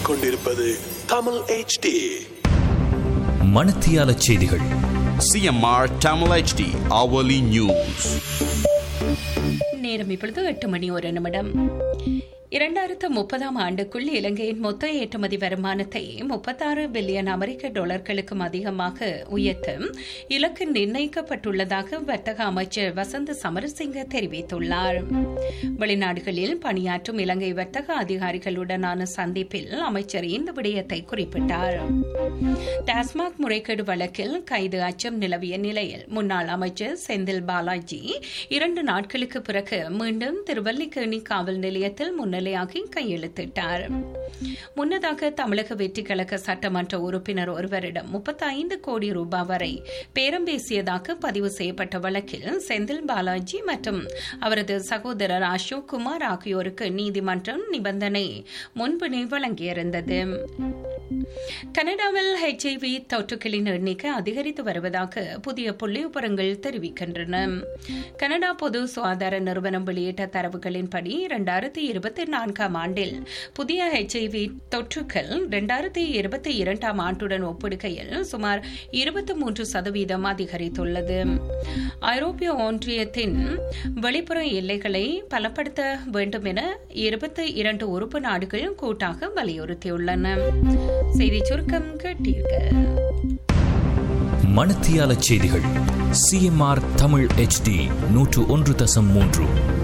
கேட்டுக்கொண்டிருப்பது தமிழ் HD மணத்தியால செய்திகள் CMR Tamil HD hourly news. நேரம் இப்பொழுது எட்டு மணி ஒரு நிமிடம் இரண்டாயிரத்து முப்பதாம் ஆண்டுக்குள் இலங்கையின் மொத்த ஏற்றுமதி வருமானத்தை முப்பத்தாறு பில்லியன் அமெரிக்க டாலர்களுக்கும் அதிகமாக உயர்த்த இலக்கு நிர்ணயிக்கப்பட்டுள்ளதாக வர்த்தக அமைச்சர் வசந்த் சமரசிங்க தெரிவித்துள்ளார் வெளிநாடுகளில் பணியாற்றும் இலங்கை வர்த்தக அதிகாரிகளுடனான சந்திப்பில் அமைச்சர் இந்த விடயத்தை குறிப்பிட்டார் டாஸ்மாக் முறைகேடு வழக்கில் கைது அச்சம் நிலவிய நிலையில் முன்னாள் அமைச்சர் செந்தில் பாலாஜி இரண்டு நாட்களுக்கு பிறகு மீண்டும் திருவல்லிக்கேணி காவல் நிலையத்தில் முன்னிலையாகி கையெழுத்திட்டார் முன்னதாக தமிழக வெற்றி கழக சட்டமன்ற உறுப்பினர் ஒருவரிடம் முப்பத்தைந்து கோடி ரூபாய் வரை பேரம் பேசியதாக பதிவு செய்யப்பட்ட வழக்கில் செந்தில் பாலாஜி மற்றும் அவரது சகோதரர் அசோக் குமார் ஆகியோருக்கு நீதிமன்றம் நிபந்தனை முன்பினை வழங்கியிருந்தது கனடாவில் ஹெச்ஐவி தொற்றுகளின் எண்ணிக்கை அதிகரித்து வருவதாக புதிய புள்ளிவிவரங்கள் தெரிவிக்கின்றன கனடா பொது சுகாதார நிறுவனம் வெளியிட்ட தரவுகளின்படி இரண்டாயிரத்தி இருபத்தி நான்காம் ஆண்டில் புதிய ஹெச்ஐவி தொற்றுகள் இரண்டாயிரத்தி இருபத்தி இரண்டாம் ஆண்டுடன் ஒப்பிடுகையில் சுமார் இருபத்தி மூன்று சதவீதம் அதிகரித்துள்ளது ஐரோப்பிய ஒன்றியத்தின் வெளிப்புற எல்லைகளை பலப்படுத்த வேண்டும் என இருபத்தி இரண்டு உறுப்பு நாடுகள் கூட்டாக வலியுறுத்தியுள்ளன செய்தி சுருக்கம் கேட்டீர்கள் மணத்தியால செய்திகள் சிஎம்ஆர் தமிழ் HD நூற்று ஒன்று தசம் மூன்று